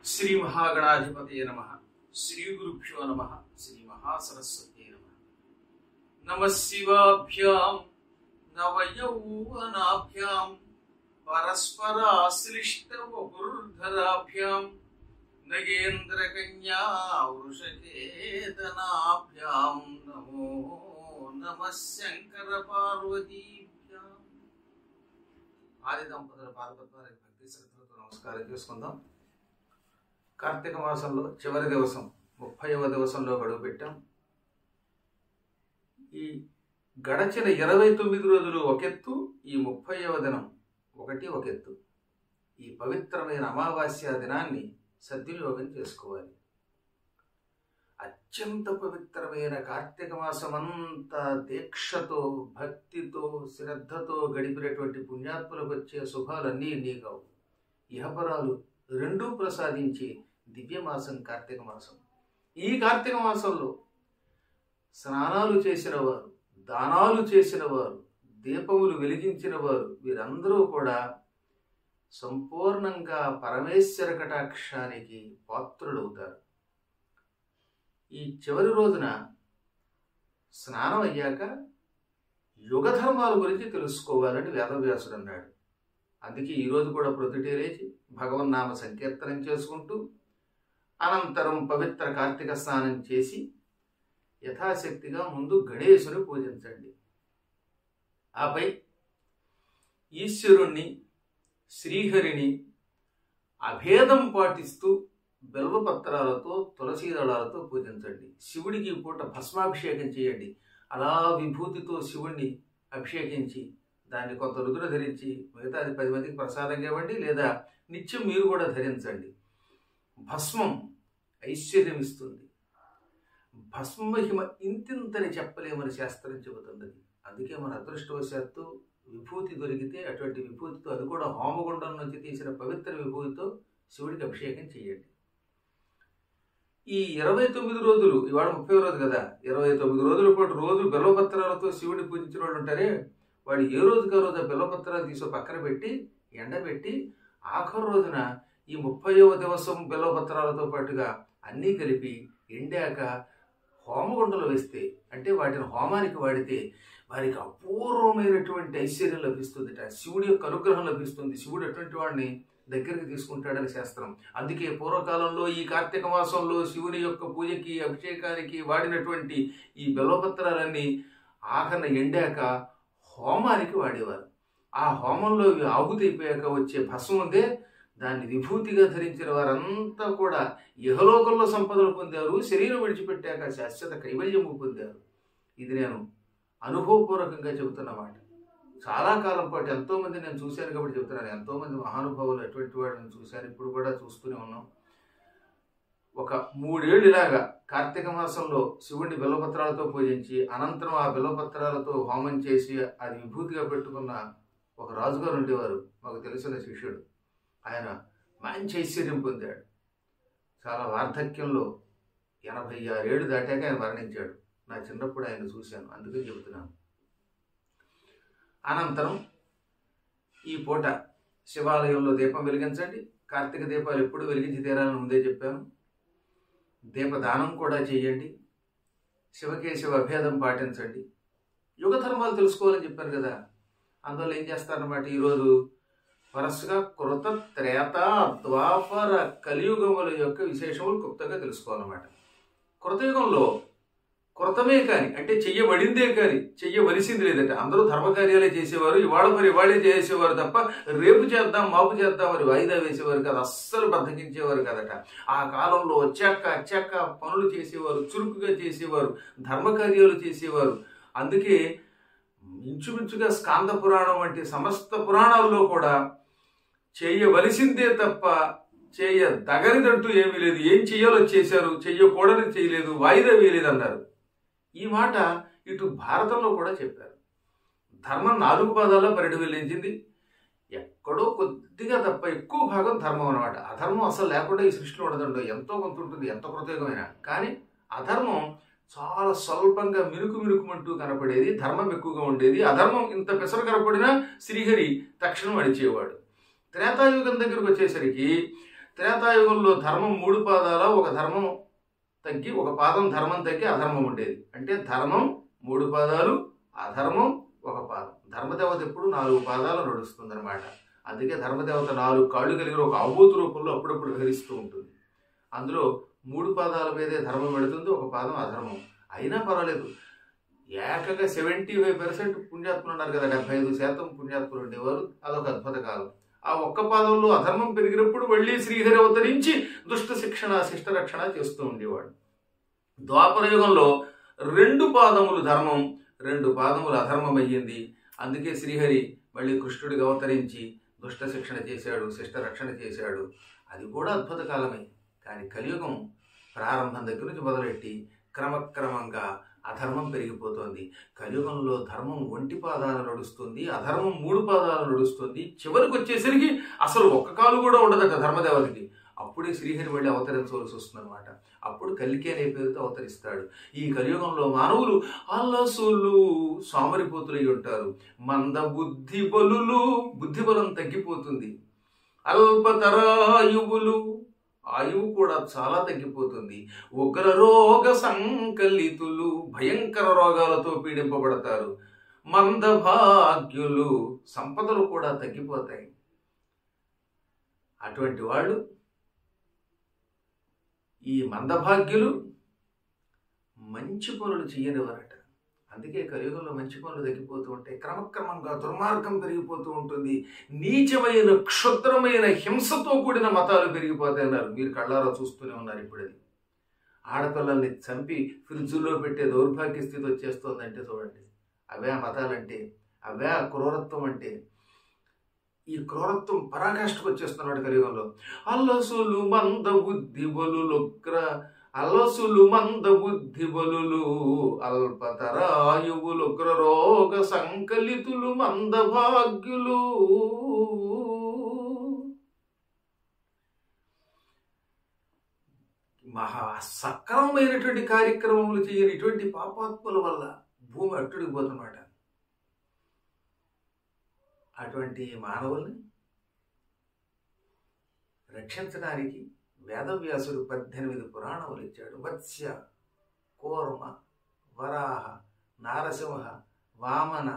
శ్రీ మహాగణాధిపతి నమ శ్రీ గురుభ్యో నమ శ్రీ మహాసరస్వతి నమ నమ శివాభ్యాం నవయౌవనాభ్యాం పరస్పరాశ్లిష్ట వపుర్ధరాభ్యాం నగేంద్రకన్యా వృషకేతనాభ్యాం నమో నమ శంకర పార్వతీభ్యాం ఆది దంపతుల పార్వత్వానికి భక్తి శ్రద్ధలతో నమస్కారం చేసుకుందాం కార్తీక మాసంలో చివరి దివసం ముప్పైవ దివసంలో గడువు పెట్టాం ఈ గడచిన ఇరవై తొమ్మిది రోజులు ఒకెత్తు ఈ ముప్పైవ దినం ఒకటి ఒకెత్తు ఈ పవిత్రమైన అమావాస్య దినాన్ని సద్వినియోగం చేసుకోవాలి అత్యంత పవిత్రమైన కార్తీక మాసమంతా దీక్షతో భక్తితో శ్రద్ధతో గడిపినటువంటి పుణ్యాత్ములకు వచ్చే శుభాలన్నీ నీకావు ఇహపరాలు రెండూ ప్రసాదించి దివ్యమాసం కార్తీక మాసం ఈ కార్తీక మాసంలో స్నానాలు చేసిన వారు దానాలు చేసిన వారు దీపములు వెలిగించిన వారు వీరందరూ కూడా సంపూర్ణంగా పరమేశ్వర కటాక్షానికి పాత్రులవుతారు ఈ చివరి రోజున స్నానం అయ్యాక యుగ ధర్మాల గురించి తెలుసుకోవాలని వేదవ్యాసుడు అన్నాడు అందుకే ఈరోజు కూడా ప్రొద్దుటే లేచి భగవన్నామ సంకీర్తనం చేసుకుంటూ అనంతరం పవిత్ర కార్తీక స్నానం చేసి యథాశక్తిగా ముందు గణేశుని పూజించండి ఆపై ఈశ్వరుణ్ణి శ్రీహరిని అభేదం పాటిస్తూ బెల్వపత్రాలతో తులసీ దళాలతో పూజించండి శివుడికి ఈ పూట భస్మాభిషేకం చేయండి అలా విభూతితో శివుణ్ణి అభిషేకించి దాన్ని కొంత రుద్ర ధరించి మిగతాది పది మందికి ప్రసాదంగా ఇవ్వండి లేదా నిత్యం మీరు కూడా ధరించండి భస్మం ఐశ్వర్యం ఇస్తుంది భస్మహిమ ఇంతింతని చెప్పలేమని శాస్త్రం చెబుతుంది అందుకే మన అదృష్టవశాత్తు విభూతి దొరికితే అటువంటి విభూతితో అది కూడా హోమగుండం నుంచి తీసిన పవిత్ర విభూతితో శివుడికి అభిషేకం చేయండి ఈ ఇరవై తొమ్మిది రోజులు ఇవాళ ముప్పై రోజు కదా ఇరవై తొమ్మిది రోజుల పాటు రోజు బెల్లపత్రాలతో శివుడిని పూజించిన వాళ్ళు ఉంటారే వాడు ఏ రోజుకి ఆ రోజు ఆ బెల్లపత్రాలు తీసి పక్కన పెట్టి ఎండబెట్టి ఆఖరు రోజున ఈ ముప్పైవ దివసం బెల్లపత్రాలతో పాటుగా అన్నీ కలిపి ఎండాక హోమగుండలు వేస్తే అంటే వాటిని హోమానికి వాడితే వారికి అపూర్వమైనటువంటి ఐశ్వర్యం లభిస్తుందిట శివుడి యొక్క అనుగ్రహం లభిస్తుంది శివుడు అటువంటి వాడిని దగ్గరికి తీసుకుంటాడని శాస్త్రం అందుకే పూర్వకాలంలో ఈ కార్తీక మాసంలో శివుని యొక్క పూజకి అభిషేకానికి వాడినటువంటి ఈ బెల్లపత్రాలన్నీ ఆఖరణ ఎండాక హోమానికి వాడేవారు ఆ హోమంలో ఇవి ఆహుతైపోయాక వచ్చే భస్మం ఉందే దాన్ని విభూతిగా ధరించిన వారంతా కూడా ఇహలోకంలో సంపదలు పొందారు శరీరం విడిచిపెట్టాక శాశ్వత కైవల్యము పొందారు ఇది నేను అనుభవపూర్వకంగా చెబుతున్న మాట చాలా కాలం పాటు ఎంతో మంది నేను చూశాను కాబట్టి చెబుతున్నాను ఎంతో మంది మహానుభావులు అటువంటి వాళ్ళని చూశాను ఇప్పుడు కూడా చూస్తూనే ఉన్నాం ఒక మూడేళ్ళు ఇలాగా కార్తీక మాసంలో శివుడిని బిల్లపత్రాలతో పూజించి అనంతరం ఆ బిల్లపత్రాలతో హోమం చేసి అది విభూతిగా పెట్టుకున్న ఒక రాజుగారు ఉండేవారు మాకు తెలిసిన శిష్యుడు ఆయన మంచి ఐశ్వర్యం పొందాడు చాలా వార్ధక్యంలో ఎనభై ఆరేళ్ళు దాటాక ఆయన మరణించాడు నా చిన్నప్పుడు ఆయన చూశాను అందుకే చెబుతున్నాను అనంతరం ఈ పూట శివాలయంలో దీపం వెలిగించండి కార్తీక దీపాలు ఎప్పుడు వెలిగించి తీరాలని ముందే చెప్పాను దీపదానం కూడా చేయండి శివకేశవ అభేదం పాటించండి యుగ ధర్మాలు తెలుసుకోవాలని చెప్పాను కదా అందువల్ల ఏం చేస్తారన్నమాట ఈరోజు వరుసగా కృత త్రేత ద్వాపర కలియుగముల యొక్క విశేషములు క్లుప్తంగా తెలుసుకోవాలన్నమాట కృతయుగంలో కృతమే కాని అంటే చెయ్యబడిందే కాని చెయ్యవలసింది లేదట అందరూ ధర్మకార్యాలే చేసేవారు ఇవాళ మరి ఇవాళే చేసేవారు తప్ప రేపు చేద్దాం మాపు చేద్దాం మరి వాయిదా వేసేవారు కాదు అస్సలు బద్దకించేవారు కదట ఆ కాలంలో వచ్చాక వచ్చాక పనులు చేసేవారు చురుకుగా చేసేవారు ధర్మకార్యాలు చేసేవారు అందుకే ఇంచుమించుగా స్కాంద పురాణం వంటి సమస్త పురాణాల్లో కూడా చేయవలసిందే తప్ప చేయ దగనిదంటూ ఏమీ లేదు ఏం చెయ్యాలో చేశారు చెయ్యకూడని చేయలేదు వాయిదా వేయలేదు అన్నారు ఈ మాట ఇటు భారతంలో కూడా చెప్పారు ధర్మం నాలుగు పాదాల్లో పరిడి వెళ్ళించింది ఎక్కడో కొద్దిగా తప్ప ఎక్కువ భాగం ధర్మం అనమాట అధర్మం అసలు లేకుండా ఈ సృష్టిలో ఉండదండో ఎంతో కొంత ఉంటుంది ఎంత కృతయుగమైన కానీ అధర్మం చాలా స్వల్పంగా మిరుకు మిరుకుమంటూ కనపడేది ధర్మం ఎక్కువగా ఉండేది అధర్మం ఇంత పెసరు కనపడినా శ్రీహరి తక్షణం అడిచేవాడు త్రేతాయుగం దగ్గరకు వచ్చేసరికి త్రేతాయుగంలో ధర్మం మూడు పాదాల ఒక ధర్మం తగ్గి ఒక పాదం ధర్మం తగ్గి అధర్మం ఉండేది అంటే ధర్మం మూడు పాదాలు అధర్మం ఒక పాదం ధర్మదేవత ఎప్పుడు నాలుగు పాదాలు నడుస్తుంది అనమాట అందుకే ధర్మదేవత నాలుగు కాళ్ళు కలిగిన ఒక అవబోతు రూపంలో అప్పుడప్పుడు విహరిస్తూ ఉంటుంది అందులో మూడు పాదాల మీదే ధర్మం పెడుతుంది ఒక పాదం అధర్మం అయినా పర్వాలేదు ఏకంగా సెవెంటీ ఫైవ్ పర్సెంట్ పుణ్యాత్ములు ఉన్నారు కదా డెబ్బై ఐదు శాతం పుణ్యాత్ములు ఉండేవారు అదొక అద్భుత కాలం ఆ ఒక్క పాదంలో అధర్మం పెరిగినప్పుడు మళ్ళీ శ్రీహరి అవతరించి దుష్ట శిక్షణ శిష్ట రక్షణ చేస్తూ ఉండేవాడు ద్వాపర యుగంలో రెండు పాదములు ధర్మం రెండు పాదములు అధర్మం అయ్యింది అందుకే శ్రీహరి మళ్ళీ కృష్ణుడిగా అవతరించి దుష్ట శిక్షణ చేశాడు శిష్ట రక్షణ చేశాడు అది కూడా అద్భుత కాలమే కానీ కలియుగం ప్రారంభం దగ్గర నుంచి మొదలెట్టి క్రమక్రమంగా అధర్మం పెరిగిపోతుంది కలియుగంలో ధర్మం ఒంటి పాదాలు నడుస్తుంది అధర్మం మూడు పాదాలు నడుస్తుంది చివరికి వచ్చేసరికి అసలు ఒక్క కాలు కూడా ఉండదట ధర్మదేవతకి అప్పుడే శ్రీహరి వెళ్ళి అవతరించవలసి వస్తుందన్నమాట అప్పుడు కలికి అనే పేరుతో అవతరిస్తాడు ఈ కలియుగంలో మానవులు అల్లసులు సోమరిపోతులై ఉంటారు మంద బుద్ధి బలులు బుద్ధి బలం తగ్గిపోతుంది అల్పతరాయువులు ఆయువు కూడా చాలా తగ్గిపోతుంది ఉగ్ర రోగ సంకలితులు భయంకర రోగాలతో పీడింపబడతారు మందభాగ్యులు సంపదలు కూడా తగ్గిపోతాయి అటువంటి వాళ్ళు ఈ మందభాగ్యులు మంచి పనులు చేయనివారట అందుకే కలియుగంలో మంచి పనులు తగ్గిపోతూ ఉంటాయి క్రమక్రమంగా దుర్మార్గం పెరిగిపోతూ ఉంటుంది నీచమైన క్షుద్రమైన హింసతో కూడిన మతాలు పెరిగిపోతాయి అన్నారు మీరు కళ్ళారా చూస్తూనే ఉన్నారు ఇప్పుడు అది ఆడపిల్లల్ని చంపి ఫ్రిడ్జుల్లో పెట్టే దౌర్భాగ్య స్థితి వచ్చేస్తోందంటే చూడండి అవే ఆ మతాలంటే అవే ఆ క్రూరత్వం అంటే ఈ క్రూరత్వం పరాకాష్ఠకు వచ్చేస్తున్నాడు కలియుగంలో అల్లసులు మంద బుద్ధి బలులొక్ర అలసులు మంద బుద్ధి బలులు అల్పతరాయువులు రోగ సంకలితులు మంద భాగ్యులు మహా సక్రమమైనటువంటి కార్యక్రమములు చేయని ఇటువంటి పాపాత్ముల వల్ల భూమి అట్టుడికి పోతున్నమాట అటువంటి మానవుల్ని రక్షించడానికి వేదవ్యాసుడు పద్దెనిమిది పురాణములు ఇచ్చాడు మత్స్య కూర్మ వరాహ నారసింహ వామన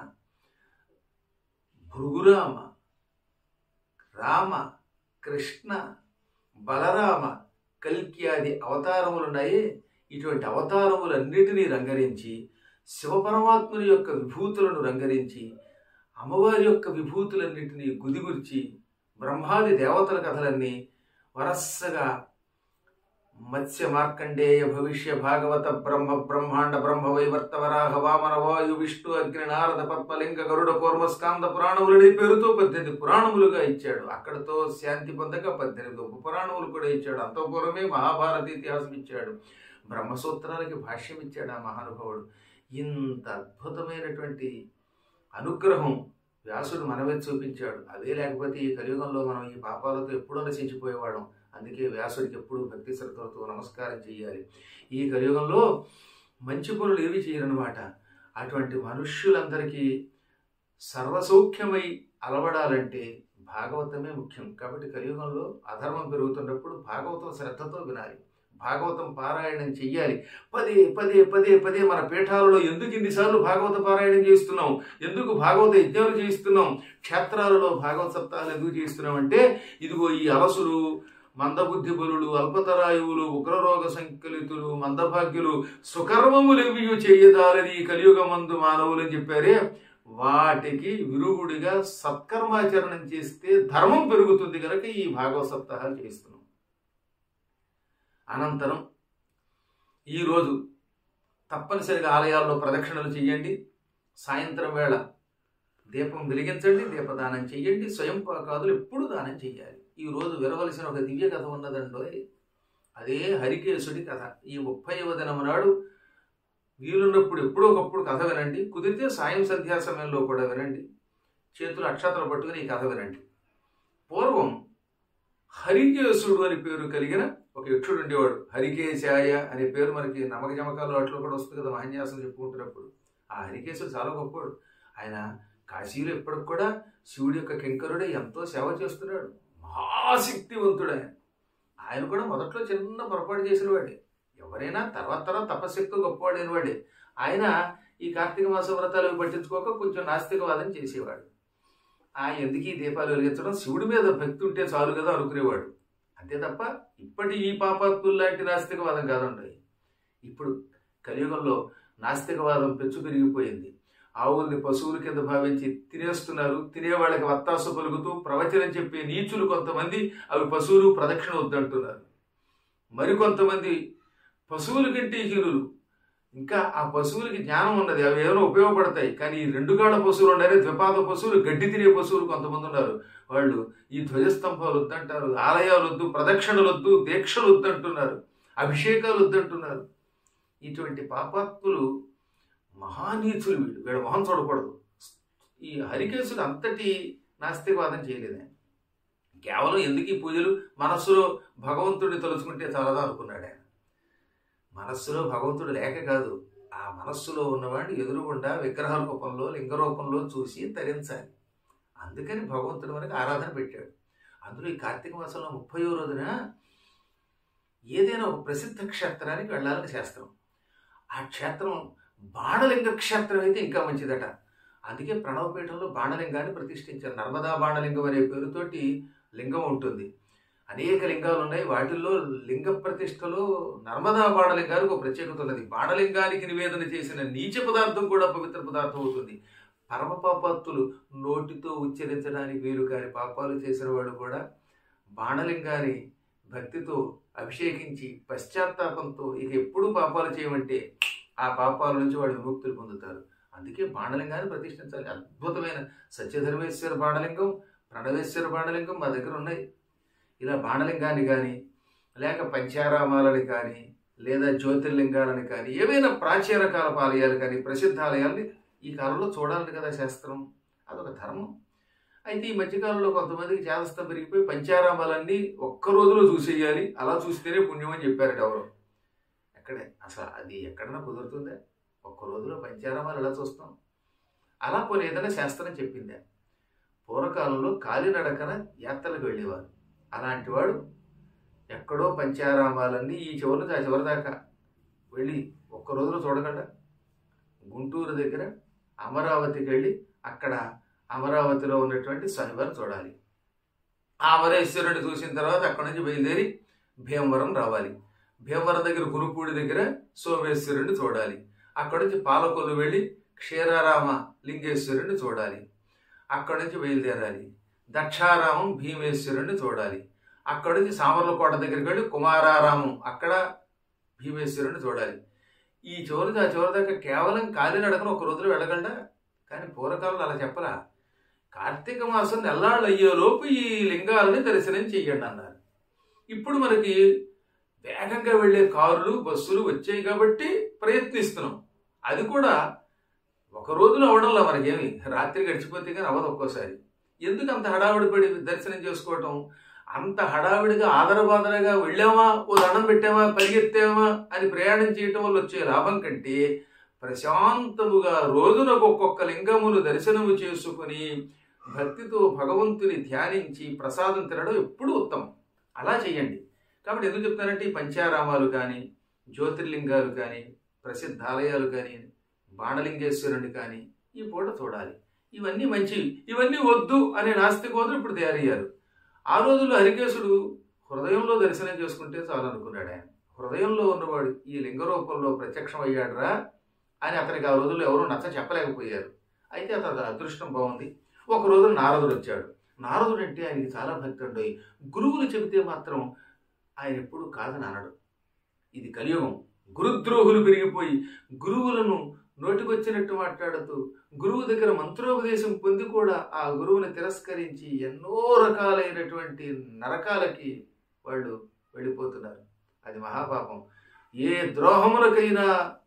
భృగురామ రామ కృష్ణ బలరామ కల్క్యాది అవతారములున్నాయి ఇటువంటి అవతారములన్నిటినీ రంగరించి శివపరమాత్ముని యొక్క విభూతులను రంగరించి అమ్మవారి యొక్క విభూతులన్నిటినీ గుదిగుర్చి బ్రహ్మాది దేవతల కథలన్నీ వరస్సగా మత్స్య మార్కండేయ భవిష్య భాగవత బ్రహ్మ బ్రహ్మాండ బ్రహ్మ వైవర్త వరాహ వామన వాయు విష్ణు అగ్ని నారద పద్మలింగ గరుడ కూర్మ స్కాంద పురాణములని పేరుతో పద్దెనిమిది పురాణములుగా ఇచ్చాడు అక్కడతో శాంతి పొందక పద్దెనిమిది ఉప పురాణములు కూడా ఇచ్చాడు అంత పూర్వమే మహాభారత ఇతిహాసం ఇచ్చాడు బ్రహ్మసూత్రాలకి భాష్యం ఇచ్చాడు ఆ మహానుభావుడు ఇంత అద్భుతమైనటువంటి అనుగ్రహం వ్యాసుడు మనమే చూపించాడు అదే లేకపోతే ఈ కలియుగంలో మనం ఈ పాపాలతో ఎప్పుడూ నశించిపోయేవాళ్ళం అందుకే వ్యాసుడికి ఎప్పుడు భక్తి శ్రద్ధలతో నమస్కారం చేయాలి ఈ కలియుగంలో మంచి పనులు ఏవి చేయరనమాట అటువంటి మనుష్యులందరికీ సర్వసౌఖ్యమై అలవడాలంటే భాగవతమే ముఖ్యం కాబట్టి కలియుగంలో అధర్మం పెరుగుతున్నప్పుడు భాగవతం శ్రద్ధతో వినాలి భాగవతం పారాయణం చెయ్యాలి పదే పదే పదే పదే మన పీఠాలలో ఎందుకు ఇన్నిసార్లు భాగవత పారాయణం చేస్తున్నాం ఎందుకు భాగవత యజ్ఞాలు చేస్తున్నాం క్షేత్రాలలో భాగవత సప్తాహాలు ఎందుకు చేస్తున్నాం అంటే ఇదిగో ఈ అలసులు మందబుద్ధి బలులు అల్పతరాయువులు ఉగ్రరోగ సంకలితులు మందభాగ్యులు సుకర్మములెవియు చేయదాలని ఈ కలియుగమందు మానవులు అని చెప్పారే వాటికి విరుగుడిగా సత్కర్మాచరణం చేస్తే ధర్మం పెరుగుతుంది కనుక ఈ భాగవత సప్తాహాలు చేస్తున్నాం అనంతరం ఈరోజు తప్పనిసరిగా ఆలయాల్లో ప్రదక్షిణలు చేయండి సాయంత్రం వేళ దీపం వెలిగించండి దీపదానం చెయ్యండి స్వయం పాకాదులు ఎప్పుడు దానం చెయ్యాలి ఈ రోజు వినవలసిన ఒక దివ్య కథ ఉన్నదండో అదే హరికేశుడి కథ ఈ ముప్పైవ దినం నాడు వీలున్నప్పుడు ఎప్పుడో ఒకప్పుడు కథ వినండి కుదిరితే సాయం సంధ్యా సమయంలో కూడా వినండి చేతులు అక్షతలు పట్టుకుని ఈ కథ వినండి పూర్వం హరికేశుడు అని పేరు కలిగిన ఒక యక్షుడు ఉండేవాడు హరికేశాయ అనే పేరు మనకి నమ్మక జమకాలు అట్లా కూడా వస్తుంది కదా మహన్యాసం చెప్పుకుంటున్నప్పుడు ఆ హరికేశుడు చాలా గొప్పవాడు ఆయన కాశీలో ఇప్పటికి కూడా శివుడి యొక్క కింకరుడే ఎంతో సేవ చేస్తున్నాడు మహాశక్తివంతుడు ఆయన ఆయన కూడా మొదట్లో చిన్న పొరపాటు చేసిన వాడే ఎవరైనా తర్వాత తర్వాత తపశక్తి గొప్పవాడైన వాడే ఆయన ఈ కార్తీక మాస వ్రతాలు అవి పట్టించుకోక కొంచెం నాస్తికవాదం చేసేవాడు ఆ ఎందుకు ఈ దీపాలు వెలిగించడం శివుడి మీద భక్తి ఉంటే చాలు కదా అనుకునేవాడు అంతే తప్ప ఇప్పటి ఈ పాపాత్ములు లాంటి నాస్తికవాదం కాదండి ఇప్పుడు కలియుగంలో నాస్తికవాదం పెచ్చు పెరిగిపోయింది ఆవుల్ని పశువుల కింద భావించి తినేస్తున్నారు తినేవాళ్ళకి వత్తాసు పలుకుతూ ప్రవచనం చెప్పే నీచులు కొంతమంది అవి పశువులు ప్రదక్షిణ వద్దంటున్నారు మరికొంతమంది పశువుల కంటే హీనులు ఇంకా ఆ పశువులకి జ్ఞానం ఉన్నది అవి ఏమైనా ఉపయోగపడతాయి కానీ ఈ రెండు కాళ్ళ పశువులు ఉండాలి ద్విపాద పశువులు గడ్డి తినే పశువులు కొంతమంది ఉన్నారు వాళ్ళు ఈ ధ్వజస్తంభాలు వద్దంటారు ఆలయాలు వద్దు ప్రదక్షిణలు వద్దు దీక్షలు వద్దంటున్నారు అభిషేకాలు వద్దంటున్నారు ఇటువంటి పాపాత్ములు మహానీచులు వీడు వీడు మొహం చూడకూడదు ఈ హరికేశుడు అంతటి నాస్తికవాదం చేయలేదే కేవలం ఎందుకు ఈ పూజలు మనస్సులో భగవంతుడిని తలుచుకుంటే చాలదా అనుకున్నాడు ఆయన మనస్సులో భగవంతుడు లేక కాదు ఆ మనస్సులో ఉన్నవాడిని ఎదురుగుండా విగ్రహ రూపంలో లింగ రూపంలో చూసి తరించాలి అందుకని భగవంతుడి మనకి ఆరాధన పెట్టాడు అందులో ఈ కార్తీక మాసంలో ముప్పయో రోజున ఏదైనా ఒక ప్రసిద్ధ క్షేత్రానికి వెళ్ళాలని శాస్త్రం ఆ క్షేత్రం బాణలింగ క్షేత్రం అయితే ఇంకా మంచిదట అందుకే ప్రణవపీఠంలో బాణలింగాన్ని ప్రతిష్ఠించారు నర్మదా బాణలింగం అనే పేరుతోటి లింగం ఉంటుంది అనేక లింగాలు ఉన్నాయి వాటిల్లో లింగ ప్రతిష్టలో నర్మదా బాణలింగానికి ఒక ప్రత్యేకత ఉన్నది బాణలింగానికి నివేదన చేసిన నీచ పదార్థం కూడా పవిత్ర పదార్థం అవుతుంది పరమ పాపాత్తులు నోటితో ఉచ్చరించడానికి వీలు కాని పాపాలు చేసిన వాళ్ళు కూడా బాణలింగాన్ని భక్తితో అభిషేకించి పశ్చాత్తాపంతో ఇక ఎప్పుడు పాపాలు చేయమంటే ఆ పాపాల నుంచి వాళ్ళు విముక్తులు పొందుతారు అందుకే బాణలింగాన్ని ప్రతిష్ఠించాలి అద్భుతమైన సత్యధర్మేశ్వర బాణలింగం ప్రణవేశ్వర బాణలింగం మా దగ్గర ఉన్నాయి ఇలా బాణలింగాన్ని కానీ లేక పంచారామాలని కానీ లేదా జ్యోతిర్లింగాలని కానీ ఏవైనా ప్రాచీన కాలపు ఆలయాలు కానీ ప్రసిద్ధ ఆలయాల్ని ఈ కాలంలో చూడాలి కదా శాస్త్రం అదొక ధర్మం అయితే ఈ మధ్యకాలంలో కొంతమందికి చేదస్తం పెరిగిపోయి పంచారామాలన్నీ ఒక్క రోజులో చూసేయాలి అలా చూస్తేనే పుణ్యం అని చెప్పారట ఎవరు ఎక్కడే అసలు అది ఎక్కడన్నా కుదురుతుందా ఒక్క రోజులో పంచారామాలు ఎలా చూస్తాం అలా పోనీ ఏదైనా శాస్త్రం చెప్పిందా పూర్వకాలంలో కాలినడకన యాత్రలకు వెళ్ళేవారు అలాంటి వాడు ఎక్కడో పంచారామాలన్నీ ఈ చివరి నుంచి ఆ చివరి దాకా వెళ్ళి ఒక్క రోజులో చూడగలడా గుంటూరు దగ్గర అమరావతికి వెళ్ళి అక్కడ అమరావతిలో ఉన్నటువంటి స్వామివారిని చూడాలి ఆ అమరేశ్వరుని చూసిన తర్వాత అక్కడ నుంచి బయలుదేరి భీమవరం రావాలి భీమవరం దగ్గర గురుపూడి దగ్గర సోమేశ్వరుని చూడాలి అక్కడ నుంచి పాలకొల్లు వెళ్ళి క్షీరారామ లింగేశ్వరుని చూడాలి అక్కడి నుంచి బయలుదేరాలి దక్షారామం భీమేశ్వరుని చూడాలి అక్కడి నుంచి సామర్లకోట దగ్గరికి వెళ్ళి కుమారారామం అక్కడ భీమేశ్వరుని చూడాలి ఈ చివరి ఆ చివరి దాకా కేవలం కాలినడకను ఒక రోజులో వెళ్ళగలడా కానీ పూర్వకాలంలో అలా చెప్పరా కార్తీక మాసం నెల్లాళ్ళు అయ్యేలోపు ఈ లింగాలని దర్శనం చెయ్యండి అన్నారు ఇప్పుడు మనకి వేగంగా వెళ్ళే కారులు బస్సులు వచ్చాయి కాబట్టి ప్రయత్నిస్తున్నాం అది కూడా ఒక రోజులో అవడంలో మనకేమి రాత్రి గడిచిపోతే కానీ అవ్వదు ఒక్కోసారి ఎందుకు అంత హడావిడి పడి దర్శనం చేసుకోవటం అంత హడావిడిగా ఆదరబాదరగా వెళ్ళామా ఓ దండం పెట్టామా పరిగెత్తామా అని ప్రయాణం చేయటం వల్ల వచ్చే లాభం కంటే ప్రశాంతముగా రోజునకు ఒక్కొక్క లింగమును దర్శనము చేసుకుని భక్తితో భగవంతుని ధ్యానించి ప్రసాదం తినడం ఎప్పుడూ ఉత్తమం అలా చేయండి కాబట్టి ఎందుకు చెప్తానంటే ఈ పంచారామాలు కానీ జ్యోతిర్లింగాలు కానీ ప్రసిద్ధ ఆలయాలు కానీ బాణలింగేశ్వరుని కానీ ఈ పూట చూడాలి ఇవన్నీ మంచివి ఇవన్నీ వద్దు అనే నాస్తికోదులు ఇప్పుడు తయారయ్యారు ఆ రోజుల్లో హరికేశుడు హృదయంలో దర్శనం చేసుకుంటే చాలు అనుకున్నాడు ఆయన హృదయంలో ఉన్నవాడు ఈ లింగ రూపంలో ప్రత్యక్షం అయ్యాడురా అని అతనికి ఆ రోజుల్లో ఎవరూ నచ్చ చెప్పలేకపోయారు అయితే అతని అదృష్టం బాగుంది ఒక రోజు నారదుడు వచ్చాడు నారదుడు అంటే ఆయనకి చాలా భక్తి ఉండయి గురువులు చెబితే మాత్రం ఆయన ఎప్పుడు కాదని అనడు ఇది కలియుగం గురుద్రోహులు పెరిగిపోయి గురువులను నోటికొచ్చినట్టు మాట్లాడుతూ గురువు దగ్గర మంత్రోపదేశం పొంది కూడా ఆ గురువుని తిరస్కరించి ఎన్నో రకాలైనటువంటి నరకాలకి వాళ్ళు వెళ్ళిపోతున్నారు అది మహాపాపం ఏ ద్రోహమునకైనా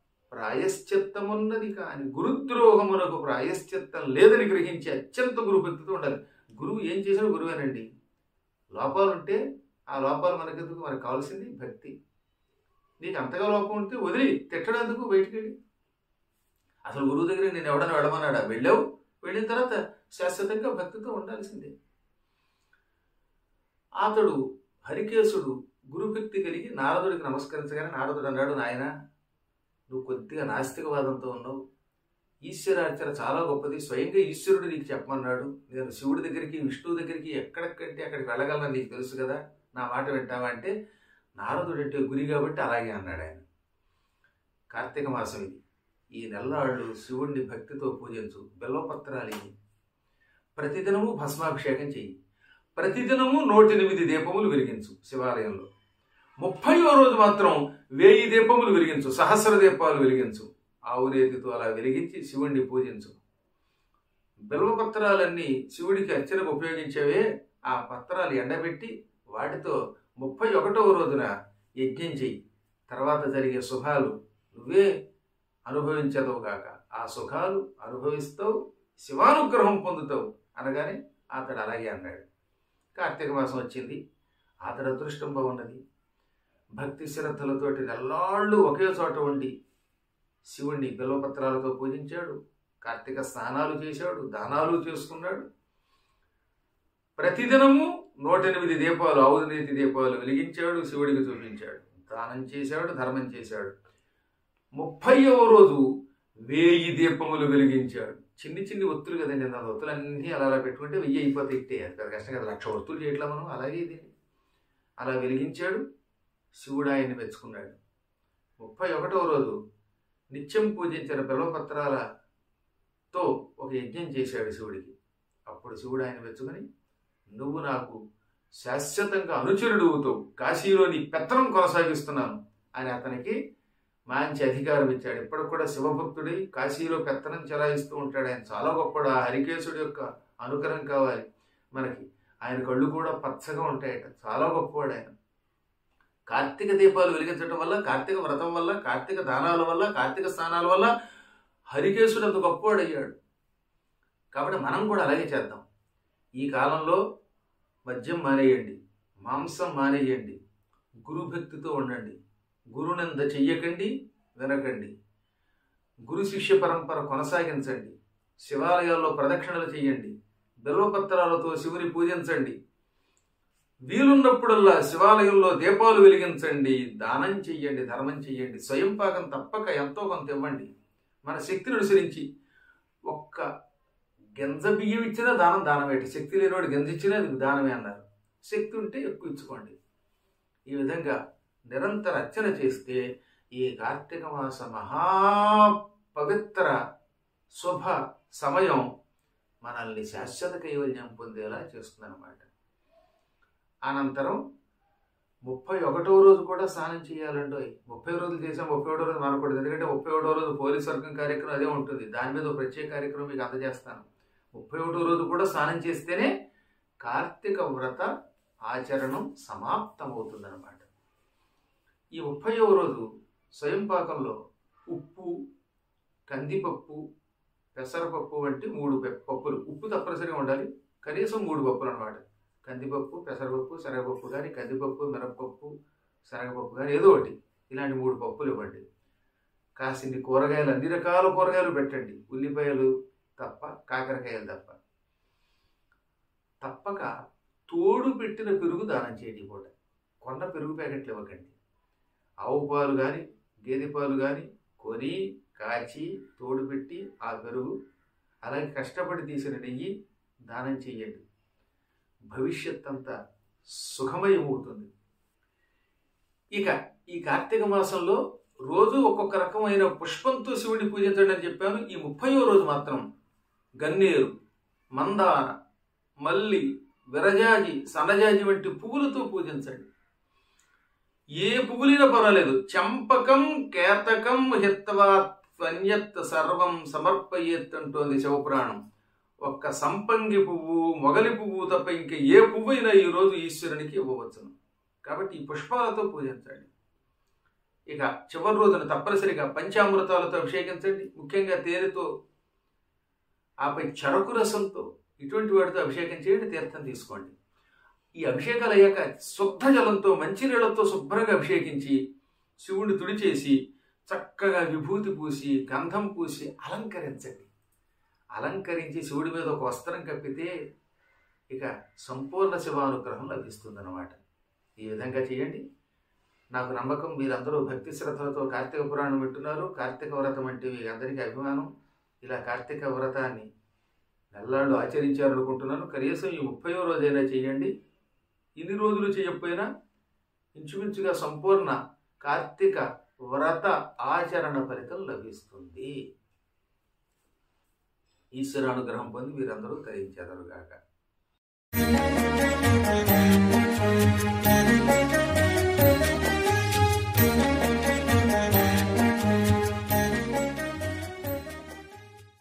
ప్రాయశ్చిత్తమున్నది కానీ గురుద్రోహమునకు ప్రాయశ్చిత్తం లేదని గ్రహించి అత్యంత గురుభక్తితో ఉండాలి గురువు ఏం చేసినా గురువేనండి లోపాలు ఉంటే ఆ లోపాలు మనకెందుకు మనకు కావాల్సింది భక్తి నీకు అంతగా లోపం ఉంటే వదిలి తిట్టడానికి బయటికి వెళ్ళి అసలు గురువు దగ్గర నేను ఎవడన్నా వెళ్ళమన్నాడా వెళ్ళావు వెళ్ళిన తర్వాత శాశ్వతంగా భక్తితో ఉండాల్సిందే అతడు హరికేశుడు గురుభక్తి కలిగి నారదుడికి నమస్కరించగానే నారదుడు అన్నాడు నాయన నువ్వు కొద్దిగా నాస్తికవాదంతో ఉన్నావు ఈశ్వరార్చన చాలా గొప్పది స్వయంగా ఈశ్వరుడు నీకు చెప్పమన్నాడు నేను శివుడి దగ్గరికి విష్ణువు దగ్గరికి ఎక్కడికంటే అక్కడికి వెళ్ళగలను నీకు తెలుసు కదా నా మాట వింటావా అంటే నారదుడు అంటే గురి కాబట్టి అలాగే అన్నాడు ఆయన కార్తీక మాసం ఇది ఈ నెల్లాళ్ళు శివుణ్ణి భక్తితో పూజించు బెల్లపత్రాలు ఇవి ప్రతిదినము భస్మాభిషేకం చెయ్యి ప్రతిదినము నూటెనిమిది దీపములు వెలిగించు శివాలయంలో ముప్పైవ రోజు మాత్రం వేయి దీపములు వెలిగించు సహస్ర దీపాలు వెలిగించు ఆవునేతితో అలా వెలిగించి శివుణ్ణి పూజించు బిల్వపత్రాలన్నీ శివుడికి అర్చనకు ఉపయోగించేవే ఆ పత్రాలు ఎండబెట్టి వాటితో ముప్పై ఒకటవ రోజున యజ్ఞం చెయ్యి తర్వాత జరిగే శుభాలు నువ్వే అనుభవించదవు కాక ఆ సుఖాలు అనుభవిస్తావు శివానుగ్రహం పొందుతావు అనగానే అతడు అలాగే అన్నాడు కార్తీక మాసం వచ్చింది అతడు అదృష్టం బాగున్నది భక్తి శ్రద్ధలతోటి నెల్లాళ్ళు ఒకే చోట ఉండి శివుణ్ణి బిల్వపత్రాలతో పూజించాడు కార్తీక స్నానాలు చేశాడు దానాలు చేసుకున్నాడు ప్రతిదినము నూట ఎనిమిది దీపాలు ఆవునీతి దీపాలు వెలిగించాడు శివుడికి చూపించాడు దానం చేశాడు ధర్మం చేశాడు ముప్పైవ రోజు వేయి దీపములు వెలిగించాడు చిన్ని చిన్ని ఒత్తులు కదండి నా ఒత్తులు అన్నీ అలా అలా పెట్టుకుంటే వెయ్యి అయిపోతాయి ఇట్టే అది పెద్ద కష్టం కదా లక్ష ఒత్తులు చేయట్లా మనం అలాగే ఇది అలా వెలిగించాడు శివుడు ఆయన్ని మెచ్చుకున్నాడు ముప్పై ఒకటవ రోజు నిత్యం పూజించిన బిల్వపత్రాలతో ఒక యజ్ఞం చేశాడు శివుడికి అప్పుడు శివుడు ఆయన మెచ్చుకొని నువ్వు నాకు శాశ్వతంగా అనుచరుడు అవుతావు కాశీలో నీ పెత్తనం కొనసాగిస్తున్నాను అని అతనికి మంచి అధికారం ఇచ్చాడు ఇప్పటికి కూడా శివభక్తుడి కాశీలో పెత్తనం చెలాయిస్తూ ఉంటాడు ఆయన చాలా గొప్పడు ఆ హరికేశుడి యొక్క అనుగ్రహం కావాలి మనకి ఆయన కళ్ళు కూడా పచ్చగా ఉంటాయట చాలా గొప్పవాడు ఆయన కార్తీక దీపాలు వెలిగించడం వల్ల కార్తీక వ్రతం వల్ల కార్తీక దానాల వల్ల కార్తీక స్నానాల వల్ల హరికేశుడు అంత గొప్పవాడు అయ్యాడు కాబట్టి మనం కూడా అలాగే చేద్దాం ఈ కాలంలో మద్యం మానేయండి మాంసం మానేయండి గురుభక్తితో ఉండండి గురునంద చెయ్యకండి వినకండి గురు శిష్య పరంపర కొనసాగించండి శివాలయాల్లో ప్రదక్షిణలు చేయండి బిల్వపత్రాలతో శివుని పూజించండి వీలున్నప్పుడల్లా శివాలయంలో దీపాలు వెలిగించండి దానం చెయ్యండి ధర్మం చెయ్యండి స్వయం పాకం తప్పక ఎంతో కొంత ఇవ్వండి మన శక్తిని అనుసరించి ఒక్క గంజ బియ్యం ఇచ్చినా దానం దానమేటి శక్తి లేనివాడు గంజ ఇచ్చినా అది దానమే అన్నారు శక్తి ఉంటే ఎక్కువ ఇచ్చుకోండి ఈ విధంగా నిరంతర అర్చన చేస్తే ఈ కార్తీక మాస మహా పవిత్ర శుభ సమయం మనల్ని శాశ్వత కైవల్యం పొందేలా చేస్తుందన్నమాట అనంతరం ముప్పై ఒకటో రోజు కూడా స్నానం చేయాలండి ముప్పై రోజులు చేసాం ముప్పై ఒకటో రోజు మానకూడదు ఎందుకంటే ముప్పై ఒకటో రోజు పోలీస్ వర్గం కార్యక్రమం అదే ఉంటుంది దాని మీద ఒక ప్రత్యేక కార్యక్రమం మీకు అందజేస్తాను ముప్పై ఒకటో రోజు కూడా స్నానం చేస్తేనే కార్తీక వ్రత ఆచరణం సమాప్తమవుతుందన్నమాట ఈ ముప్పైవ రోజు స్వయం పాకంలో ఉప్పు కందిపప్పు పెసరపప్పు వంటి మూడు పె- పప్పులు ఉప్పు తప్పనిసరిగా ఉండాలి కనీసం మూడు పప్పులు అనమాట కందిపప్పు పెసరపప్పు శనగపప్పు కానీ కందిపప్పు మినపప్పు శనగపప్పు కానీ ఏదో ఒకటి ఇలాంటి మూడు పప్పులు ఇవ్వండి కాసిన్ని కూరగాయలు అన్ని రకాల కూరగాయలు పెట్టండి ఉల్లిపాయలు తప్ప కాకరకాయలు తప్ప తప్పక తోడు పెట్టిన పెరుగు దానం చేయండి పూట కొన్న పెరుగు ప్యాకెట్లు ఇవ్వకండి ఆవు పాలు కానీ గేదె పాలు కానీ కొని కాచి తోడు పెట్టి ఆ పెరుగు అలాగే కష్టపడి తీసిన నెయ్యి దానం చేయండి భవిష్యత్ అంతా సుఖమయమవుతుంది ఇక ఈ కార్తీక మాసంలో రోజు ఒక్కొక్క రకమైన పుష్పంతో శివుడిని పూజించండి అని చెప్పాను ఈ ముప్పయో రోజు మాత్రం గన్నేరు మందార మల్లి విరజాజి సన్నజాజి వంటి పువ్వులతో పూజించండి ఏ పువ్వులైనా పర్వాలేదు చంపకం కేతకం హిత్వా త్వన్యత్ సర్వం సమర్పయేత్ అంటోంది శివపురాణం ఒక్క సంపంగి పువ్వు మొగలి పువ్వు తప్ప ఇంక ఏ పువ్వు అయినా ఈరోజు ఈశ్వరునికి ఇవ్వవచ్చును కాబట్టి ఈ పుష్పాలతో పూజించండి ఇక చివరి రోజున తప్పనిసరిగా పంచామృతాలతో అభిషేకించండి ముఖ్యంగా తేనెతో ఆపై చెరకు రసంతో ఇటువంటి వాటితో అభిషేకం చేయండి తీర్థం తీసుకోండి ఈ అభిషేకాలు అయ్యాక శుద్ధ జలంతో మంచినీళ్లతో శుభ్రంగా అభిషేకించి శివుడిని తుడిచేసి చక్కగా విభూతి పూసి గంధం పూసి అలంకరించండి అలంకరించి శివుడి మీద ఒక వస్త్రం కప్పితే ఇక సంపూర్ణ శివానుగ్రహం లభిస్తుందన్నమాట ఈ విధంగా చేయండి నాకు నమ్మకం మీరందరూ భక్తి శ్రద్ధలతో కార్తీక పురాణం వింటున్నారు కార్తీక వ్రతం అంటే మీ అందరికీ అభిమానం ఇలా కార్తీక వ్రతాన్ని నెల్లాళ్ళు ఆచరించారనుకుంటున్నాను కనీసం ఈ ముప్పయో రోజైనా చేయండి ఇన్ని రోజులు చేయకపోయినా ఇంచుమించుగా సంపూర్ణ కార్తీక వ్రత ఆచరణ ఫలితం లభిస్తుంది ఈశ్వరానుగ్రహం పొంది మీరందరూ తరించెదరుగాక